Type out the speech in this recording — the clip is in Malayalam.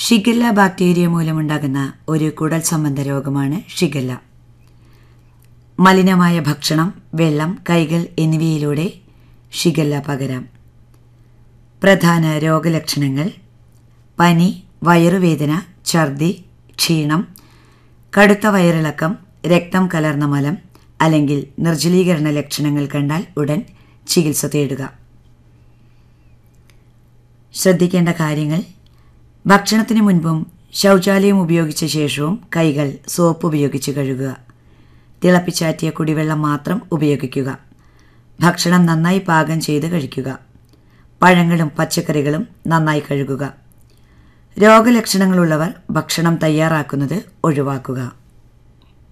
ഷിഗല്ല ബാക്ടീരിയ മൂലമുണ്ടാകുന്ന ഒരു കുടൽ സംബന്ധ രോഗമാണ് ഷിഗല്ല മലിനമായ ഭക്ഷണം വെള്ളം കൈകൾ എന്നിവയിലൂടെ ഷിഗല്ല പകരാം പ്രധാന രോഗലക്ഷണങ്ങൾ പനി വയറുവേദന ഛർദി ക്ഷീണം കടുത്ത വയറിളക്കം രക്തം കലർന്ന മലം അല്ലെങ്കിൽ നിർജ്ജലീകരണ ലക്ഷണങ്ങൾ കണ്ടാൽ ഉടൻ ചികിത്സ തേടുക ശ്രദ്ധിക്കേണ്ട കാര്യങ്ങൾ ഭക്ഷണത്തിന് മുൻപും ശൗചാലയം ഉപയോഗിച്ച ശേഷവും കൈകൾ സോപ്പ് ഉപയോഗിച്ച് കഴുകുക തിളപ്പിച്ചാറ്റിയ കുടിവെള്ളം മാത്രം ഉപയോഗിക്കുക ഭക്ഷണം നന്നായി പാകം ചെയ്ത് കഴിക്കുക പഴങ്ങളും പച്ചക്കറികളും നന്നായി കഴുകുക രോഗലക്ഷണങ്ങളുള്ളവർ ഭക്ഷണം തയ്യാറാക്കുന്നത് ഒഴിവാക്കുക